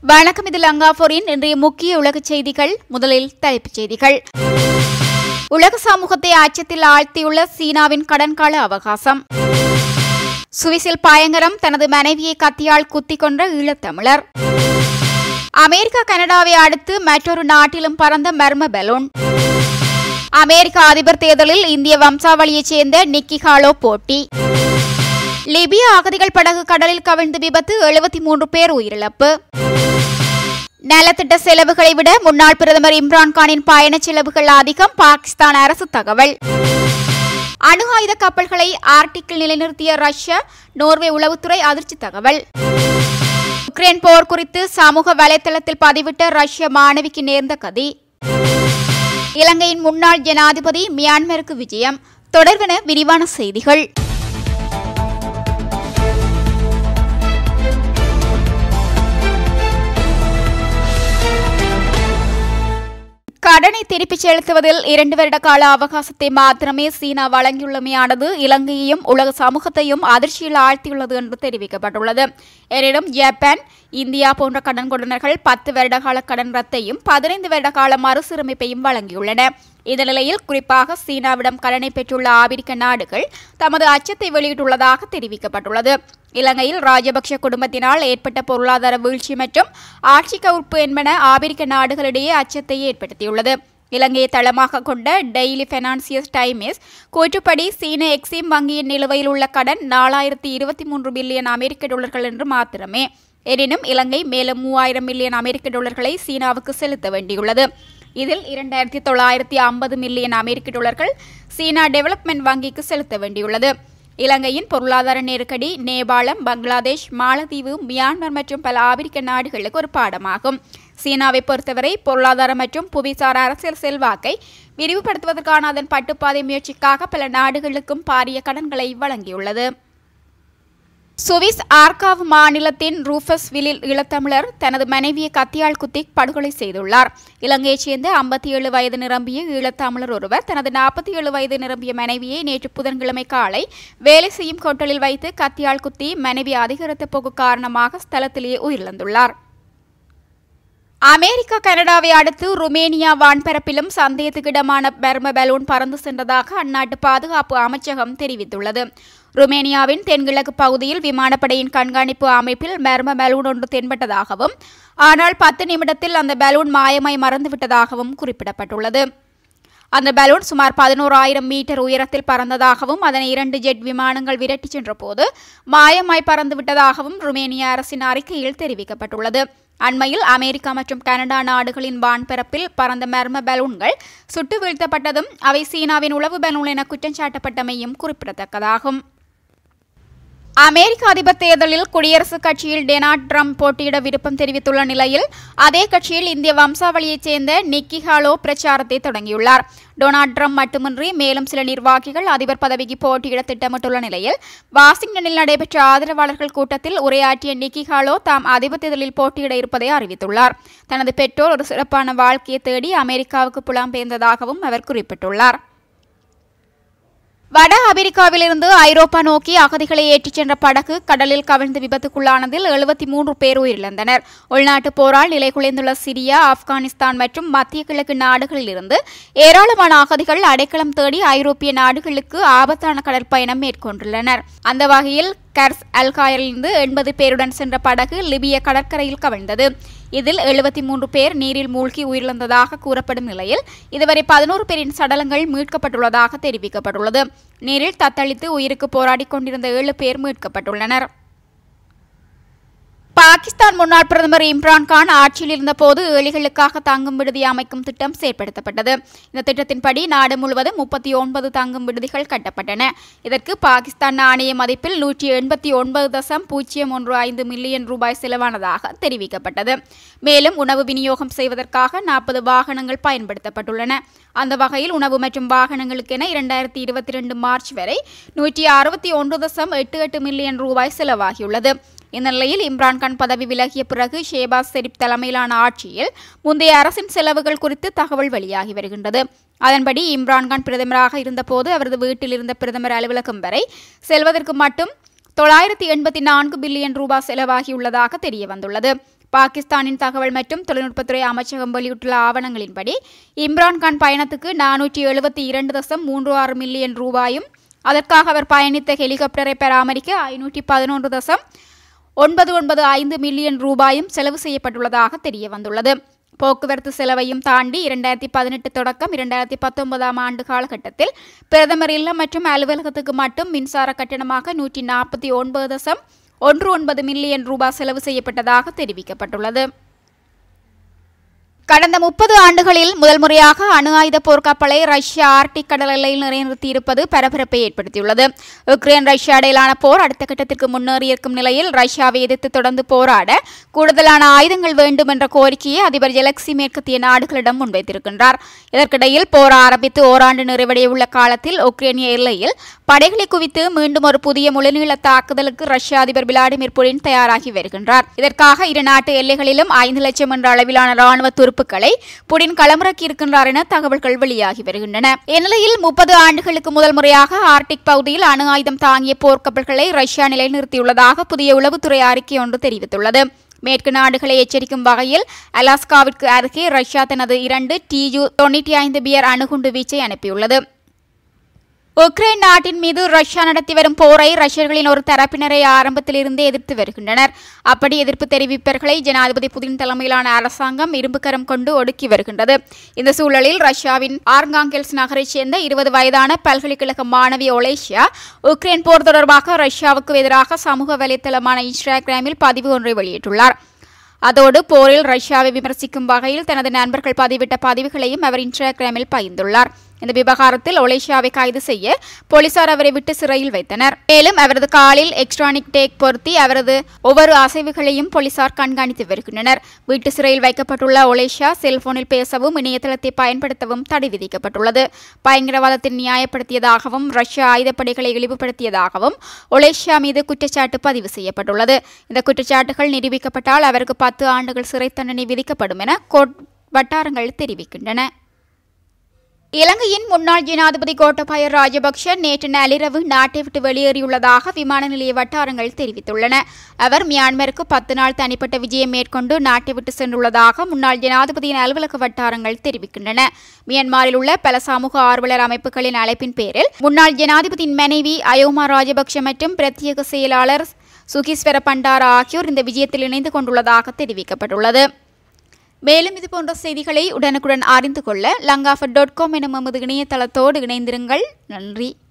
வணக்கம் இது லங்காபோரின் இன்றைய முக்கிய உலகச் செய்திகள் முதலில் தலைப்புச் செய்திகள் உலக சமூகத்தை அச்சத்தில் ஆழ்த்தியுள்ள சீனாவின் கடன் கால அவகாசம் சுவிஸில் பயங்கரம் தனது மனைவியை கத்தியால் குத்திக் கொன்ற ஈழத்தமிழர் அமெரிக்கா கனடாவை அடுத்து மற்றொரு நாட்டிலும் பறந்த மர்ம பலூன் அமெரிக்க அதிபர் தேர்தலில் இந்திய வம்சாவளியைச் சேர்ந்த நிக்கி ஹாலோ போட்டி லிபிய அகதிகள் படகு கடலில் கவிழ்ந்து விபத்து எழுபத்தி மூன்று பேர் உயிரிழப்பு நலத்திட்ட செலவுகளை விட முன்னாள் பிரதமர் இம்ரான்கானின் பயண செலவுகள் அதிகம் பாகிஸ்தான் அரசு தகவல் அணு ஆயுத கப்பல்களை ஆர்டிக்கில் நிலைநிறுத்திய ரஷ்யா நோர்வே உளவுத்துறை அதிர்ச்சி தகவல் உக்ரைன் போர் குறித்து சமூக வலைதளத்தில் பதிவிட்ட ரஷ்ய மாணவிக்கு நேர்ந்த கதி இலங்கையின் முன்னாள் ஜனாதிபதி மியான்மருக்கு விஜயம் தொடர்பென விரிவான செய்திகள் கடனை திருப்பிச் செலுத்துவதில் இரண்டு வருட கால அவகாசத்தை மாத்திரமே சீனா வழங்கியுள்ளமையானது இலங்கையையும் உலக சமூகத்தையும் அதிர்ச்சியில் ஆழ்த்தியுள்ளது என்று தெரிவிக்கப்பட்டுள்ளது எனினும் ஜப்பான் இந்தியா போன்ற கடன் கொடுனர்கள் பத்து வருட கால கடன் ரத்தையும் பதினைந்து வருட கால மறுசீரமைப்பையும் வழங்கியுள்ளன இந்த நிலையில் குறிப்பாக சீனாவிடம் கடனை பெற்றுள்ள ஆபிரிக்க நாடுகள் தமது அச்சத்தை வெளியிட்டுள்ளதாக தெரிவிக்கப்பட்டுள்ளது இலங்கையில் ராஜபக்ஷ குடும்பத்தினால் ஏற்பட்ட பொருளாதார வீழ்ச்சி மற்றும் ஆட்சி கவுப்பு என்பன ஆபிரிக்க நாடுகளிடையே அச்சத்தை ஏற்படுத்தியுள்ளது இலங்கையை தளமாக கொண்ட டெய்லி ஃபைனான்சியஸ் டைம்ஸ் கூற்றுப்படி சீன எக்ஸிம் வங்கியின் நிலுவையில் உள்ள கடன் நாலாயிரத்தி இருபத்தி மூன்று பில்லியன் அமெரிக்க டாலர்கள் என்று மாத்திரமே எனினும் இலங்கை மேலும் மூவாயிரம் மில்லியன் அமெரிக்க டாலர்களை சீனாவுக்கு செலுத்த வேண்டியுள்ளது இதில் இரண்டாயிரத்தி தொள்ளாயிரத்தி ஐம்பது மில்லியன் அமெரிக்க டாலர்கள் சீனா டெவலப்மெண்ட் வங்கிக்கு செலுத்த வேண்டியுள்ளது இலங்கையின் பொருளாதார நெருக்கடி நேபாளம் பங்களாதேஷ் மாலத்தீவு மியான்மர் மற்றும் பல ஆப்பிரிக்க நாடுகளுக்கு ஒரு பாடமாகும் சீனாவை பொறுத்தவரை பொருளாதார மற்றும் புவிசார் அரசியல் செல்வாக்கை விரிவுபடுத்துவதற்கான அதன் பட்டுப்பாதை முயற்சிக்காக பல நாடுகளுக்கும் பாரிய கடன்களை வழங்கியுள்ளது சுவிஸ் ஆர்காவ் மாநிலத்தின் ரூஃபஸ்வில்லில் ஈழத்தமிழர் தனது மனைவியை கத்தியால் குத்தி படுகொலை செய்துள்ளார் இலங்கையைச் சேர்ந்த ஐம்பத்தி ஏழு வயது நிரம்பிய ஈழத்தமிழர் ஒருவர் தனது நாற்பத்தி ஏழு வயது நிரம்பிய மனைவியை நேற்று புதன்கிழமை காலை வேலை செய்யும் ஹோட்டலில் வைத்து கத்தியால் குத்தி மனைவி அதிகரித்த போக்கு காரணமாக ஸ்தலத்திலேயே உயிரிழந்துள்ளார் அமெரிக்கா கனடாவை அடுத்து ருமேனியா வான்பரப்பிலும் சந்தேகத்துக்கிடமான மர்ம பலூன் பறந்து சென்றதாக அந்நாட்டு பாதுகாப்பு அமைச்சகம் தெரிவித்துள்ளது ருமேனியாவின் தென்கிழக்கு பகுதியில் விமானப்படையின் கண்காணிப்பு அமைப்பில் மர்ம பலூன் ஒன்று தென்பட்டதாகவும் ஆனால் பத்து நிமிடத்தில் அந்த பலூன் மாயமாய் மறந்துவிட்டதாகவும் குறிப்பிடப்பட்டுள்ளது அந்த பலூன் சுமார் பதினோராயிரம் மீட்டர் உயரத்தில் பறந்ததாகவும் அதனை இரண்டு ஜெட் விமானங்கள் விரட்டிச் சென்றபோது மாயமாய் பறந்துவிட்டதாகவும் ருமேனிய அரசின் அறிக்கையில் தெரிவிக்கப்பட்டுள்ளது அண்மையில் அமெரிக்கா மற்றும் கனடா நாடுகளின் வான்பரப்பில் பறந்த மர்ம பலூன்கள் சுட்டு வீழ்த்தப்பட்டதும் அவை சீனாவின் உளவு பலூன் என குற்றம் சாட்டப்பட்டமையும் குறிப்பிடத்தக்கதாகும் அமெரிக்க அதிபர் தேர்தலில் குடியரசுக் கட்சியில் டொனால்ட் ட்ரம்ப் போட்டியிட விருப்பம் தெரிவித்துள்ள நிலையில் அதே கட்சியில் இந்திய வம்சாவளியைச் சேர்ந்த நிக்கி ஹாலோ பிரச்சாரத்தை தொடங்கியுள்ளார் டொனால்ட் ட்ரம்ப் மட்டுமின்றி மேலும் சில நிர்வாகிகள் அதிபர் பதவிக்கு போட்டியிட திட்டமிட்டுள்ள நிலையில் வாஷிங்டனில் நடைபெற்ற ஆதரவாளர்கள் கூட்டத்தில் உரையாற்றிய நிக்கி ஹாலோ தாம் அதிபர் தேர்தலில் போட்டியிட இருப்பதை அறிவித்துள்ளார் தனது பெற்றோர் ஒரு சிறப்பான வாழ்க்கையை தேடி அமெரிக்காவுக்கு புலம்பெயர்ந்ததாகவும் அவர் குறிப்பிட்டுள்ளார் வட அமெரிக்காவிலிருந்து ஐரோப்பா நோக்கி அகதிகளை ஏற்றிச் சென்ற படகு கடலில் கவிழ்ந்து விபத்துக்குள்ளானதில் எழுபத்தி மூன்று பேர் உயிரிழந்தனர் உள்நாட்டு போரால் நிலைகுலைந்துள்ள சிரியா ஆப்கானிஸ்தான் மற்றும் மத்திய கிழக்கு நாடுகளில் இருந்து ஏராளமான அகதிகள் அடைக்கலம் தேடி ஐரோப்பிய நாடுகளுக்கு ஆபத்தான கடற்பயணம் மேற்கொண்டுள்ளனர் அந்த வகையில் கர்ஸ் அல்காயரிலிருந்து எண்பது பேருடன் சென்ற படகு லிபிய கடற்கரையில் கவிழ்ந்தது இதில் எழுபத்தி மூன்று பேர் நீரில் மூழ்கி உயிரிழந்ததாக கூறப்படும் நிலையில் இதுவரை பதினோரு பேரின் சடலங்கள் மீட்கப்பட்டுள்ளதாக தெரிவிக்கப்பட்டுள்ளது நீரில் தத்தளித்து உயிருக்கு போராடிக் கொண்டிருந்த ஏழு பேர் மீட்கப்பட்டுள்ளனர் பாகிஸ்தான் முன்னாள் பிரதமர் இம்ரான்கான் ஆட்சியில் இருந்தபோது ஏழைகளுக்காக தங்கும் விடுதி அமைக்கும் திட்டம் செயற்படுத்தப்பட்டது இந்த திட்டத்தின்படி நாடு முழுவதும் முப்பத்தி ஒன்பது தங்கும் விடுதிகள் கட்டப்பட்டன இதற்கு பாகிஸ்தான் நாணய மதிப்பில் நூற்றி எண்பத்தி ஒன்பது தசம் பூஜ்ஜியம் ஒன்று ஐந்து மில்லியன் ரூபாய் செலவானதாக தெரிவிக்கப்பட்டது மேலும் உணவு விநியோகம் செய்வதற்காக நாற்பது வாகனங்கள் பயன்படுத்தப்பட்டுள்ளன அந்த வகையில் உணவு மற்றும் வாகனங்களுக்கென இரண்டாயிரத்தி இருபத்தி ரெண்டு மார்ச் வரை நூற்றி அறுபத்தி ஒன்று தசம் எட்டு எட்டு மில்லியன் ரூபாய் செலவாகியுள்ளது இந்த நிலையில் இம்ரான்கான் பதவி விலகிய பிறகு ஷேபாஸ் ஷெரீப் தலைமையிலான ஆட்சியில் முந்தைய அரசின் செலவுகள் குறித்து தகவல் வெளியாகி வருகின்றது அதன்படி இம்ரான்கான் பிரதமராக இருந்தபோது அவரது வீட்டில் இருந்த பிரதமர் அலுவலகம் வரை செல்வதற்கு மட்டும் தொள்ளாயிரத்தி எண்பத்தி நான்கு பில்லியன் ரூபாய் செலவாகியுள்ளதாக தெரிய வந்துள்ளது பாகிஸ்தானின் தகவல் மற்றும் தொழில்நுட்பத்துறை அமைச்சகம் வெளியிட்டுள்ள ஆவணங்களின்படி இம்ரான்கான் பயணத்துக்கு நானூற்றி எழுபத்தி இரண்டு தசம் மூன்று ஆறு மில்லியன் ரூபாயும் அதற்காக அவர் பயணித்த ஹெலிகாப்டரை பராமரிக்க ஐநூற்றி பதினொன்று தசம் ஒன்பது ஒன்பது ஐந்து மில்லியன் ரூபாயும் செலவு செய்யப்பட்டுள்ளதாக தெரிய வந்துள்ளது போக்குவரத்து செலவையும் தாண்டி இரண்டாயிரத்தி பதினெட்டு தொடக்கம் இரண்டாயிரத்தி பத்தொன்பதாம் ஆண்டு காலகட்டத்தில் பிரதமர் இல்லம் மற்றும் அலுவலகத்துக்கு மட்டும் மின்சார கட்டணமாக நூற்றி நாற்பத்தி ஒன்பது தசம் ஒன்று ஒன்பது மில்லியன் ரூபாய் செலவு செய்யப்பட்டதாக தெரிவிக்கப்பட்டுள்ளது கடந்த முப்பது ஆண்டுகளில் முதல் முறையாக அணு ஆயுத போர்க்கப்பலை ரஷ்யா ஆர்டிக் கடல் எல்லையில் நிலைநிறுத்தியிருப்பது பரபரப்பை ஏற்படுத்தியுள்ளது உக்ரைன் ரஷ்யா இடையிலான போர் அடுத்த கட்டத்திற்கு முன்னேறியிருக்கும் நிலையில் ரஷ்யாவை எதிர்த்து தொடர்ந்து போராட கூடுதலான ஆயுதங்கள் வேண்டும் என்ற கோரிக்கையை அதிபர் ஜெலக்சி மேற்கத்திய நாடுகளிடம் முன்வைத்திருக்கின்றார் இதற்கிடையில் போர் ஆரம்பித்து ஓராண்டு நிறைவடைய உள்ள காலத்தில் உக்ரைனிய எல்லையில் படைகளை குவித்து மீண்டும் ஒரு புதிய முழுநீள தாக்குதலுக்கு ரஷ்ய அதிபர் விளாடிமிர் புடின் தயாராகி வருகின்றார் இதற்காக இரு நாட்டு எல்லைகளிலும் ஐந்து லட்சம் என்ற அளவிலான ராணுவ துருப்புக்களை புடின் களமிறக்கி இருக்கின்றார் என தகவல்கள் வெளியாகி வருகின்றன இந்நிலையில் முப்பது ஆண்டுகளுக்கு முதல் முறையாக ஆர்டிக் பகுதியில் அணு ஆயுதம் தாங்கிய போர்க்கப்பல்களை ரஷ்யா நிலைநிறுத்தியுள்ளதாக புதிய உளவுத்துறை அறிக்கை ஒன்று தெரிவித்துள்ளது மேற்கு நாடுகளை எச்சரிக்கும் வகையில் அலாஸ்காவிற்கு அருகே ரஷ்யா தனது இரண்டு டியு தொண்ணூற்றி ஐந்து பியர் அணுகுண்டு வீச்சை அனுப்பியுள்ளது உக்ரைன் நாட்டின் மீது ரஷ்யா நடத்தி வரும் போரை ரஷ்யர்களின் ஒரு தரப்பினரை ஆரம்பத்திலிருந்தே எதிர்த்து வருகின்றனர் அப்படி எதிர்ப்பு தெரிவிப்பவர்களை ஜனாதிபதி புதின் தலைமையிலான அரசாங்கம் இரும்புக்கரம் கொண்டு ஒடுக்கி வருகின்றது இந்த சூழலில் ரஷ்யாவின் ஆர்காங்கெல்ஸ் நகரைச் சேர்ந்த இருபது வயதான பல்கலைக்கழக மாணவி ஒலேஷியா உக்ரைன் போர் தொடர்பாக ரஷ்யாவுக்கு எதிராக சமூக வலைத்தளமான இன்ஸ்டாகிராமில் பதிவு ஒன்றை வெளியிட்டுள்ளார் அதோடு போரில் ரஷ்யாவை விமர்சிக்கும் வகையில் தனது நண்பர்கள் பதிவிட்ட பதிவுகளையும் அவர் இன்ஸ்டாகிராமில் பகிர்ந்துள்ளார் இந்த விவகாரத்தில் ஒலேஷியாவை கைது செய்ய போலீசார் அவரை விட்டு சிறையில் வைத்தனர் மேலும் அவரது காலில் எலக்ட்ரானிக் டேக் பொருத்தி அவரது ஒவ்வொரு அசைவுகளையும் போலீசார் கண்காணித்து வருகின்றனர் வீட்டு சிறையில் வைக்கப்பட்டுள்ள ஒலேஷியா செல்போனில் பேசவும் இணையதளத்தை பயன்படுத்தவும் தடை விதிக்கப்பட்டுள்ளது பயங்கரவாதத்தை நியாயப்படுத்தியதாகவும் ரஷ்யா ஆயுதப்படைகளை இழிவுபடுத்தியதாகவும் ஒலேஷியா மீது குற்றச்சாட்டு பதிவு செய்யப்பட்டுள்ளது இந்த குற்றச்சாட்டுகள் நிரூபிக்கப்பட்டால் அவருக்கு பத்து ஆண்டுகள் சிறை தண்டனை விதிக்கப்படும் என கோர்ட் வட்டாரங்கள் தெரிவிக்கின்றன இலங்கையின் முன்னாள் ஜனாதிபதி கோட்டபாய ராஜபக்ஷ நேற்று நள்ளிரவு நாட்டை விட்டு வெளியேறியுள்ளதாக விமான நிலைய வட்டாரங்கள் தெரிவித்துள்ளன அவர் மியான்மருக்கு பத்து நாள் தனிப்பட்ட விஜயம் மேற்கொண்டு நாட்டை விட்டு சென்றுள்ளதாக முன்னாள் ஜனாதிபதியின் அலுவலக வட்டாரங்கள் தெரிவிக்கின்றன மியான்மரில் உள்ள பல சமூக ஆர்வலர் அமைப்புகளின் அழைப்பின் பேரில் முன்னாள் ஜனாதிபதியின் மனைவி அயோமா ராஜபக்ஷ மற்றும் பிரத்யேக செயலாளர் சுகீஸ்வர பண்டாரா ஆகியோர் இந்த விஜயத்தில் இணைந்து கொண்டுள்ளதாக தெரிவிக்கப்பட்டுள்ளது மேலும் இதுபோன்ற செய்திகளை உடனுக்குடன் அறிந்து கொள்ள லங்காஃபர் டாட் காம் எனும் எமது இணையதளத்தோடு இணைந்திருங்கள் நன்றி